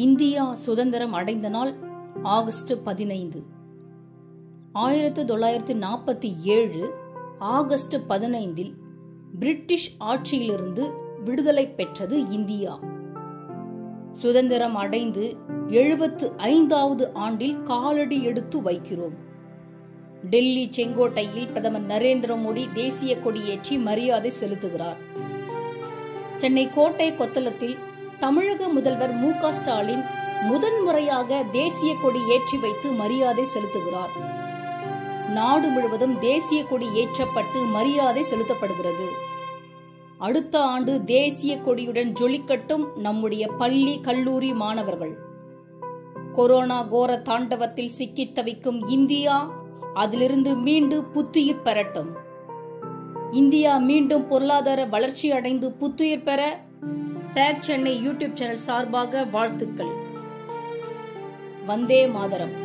India சுதந்திரம் அடைந்த நாள் ஆகஸ்ட் பதினைந்து ஆயிரத்து தொள்ளாயிரத்து நாற்பத்தி ஏழு ஆகஸ்ட் பதினைந்தில் பிரிட்டிஷ் ஆட்சியிலிருந்து விடுதலை பெற்றது இந்தியா சுதந்திரம் அடைந்து எழுபத்து ஐந்தாவது ஆண்டில் காலடி எடுத்து வைக்கிறோம் டெல்லி செங்கோட்டையில் பிரதமர் நரேந்திர மோடி தேசிய கொடியேற்றி மரியாதை செலுத்துகிறார் சென்னை கோட்டை கொத்தளத்தில் தமிழக முதல்வர் மு க ஸ்டாலின் முதன்முறையாக தேசிய கொடி ஏற்றி வைத்து மரியாதை செலுத்துகிறார் நாடு முழுவதும் தேசிய கொடி ஏற்றப்பட்டு மரியாதை செலுத்தப்படுகிறது அடுத்த ஆண்டு தேசிய கொடியுடன் ஜொலிக்கட்டும் நம்முடைய பள்ளி கல்லூரி மாணவர்கள் கொரோனா கோர தாண்டவத்தில் சிக்கித் தவிக்கும் இந்தியா அதிலிருந்து மீண்டு புத்துயிர் பெறட்டும் இந்தியா மீண்டும் பொருளாதார வளர்ச்சி அடைந்து புத்துயிர் பெற டேக் சென்னை யூடியூப் சேனல் சார்பாக வாழ்த்துக்கள் வந்தே மாதரம்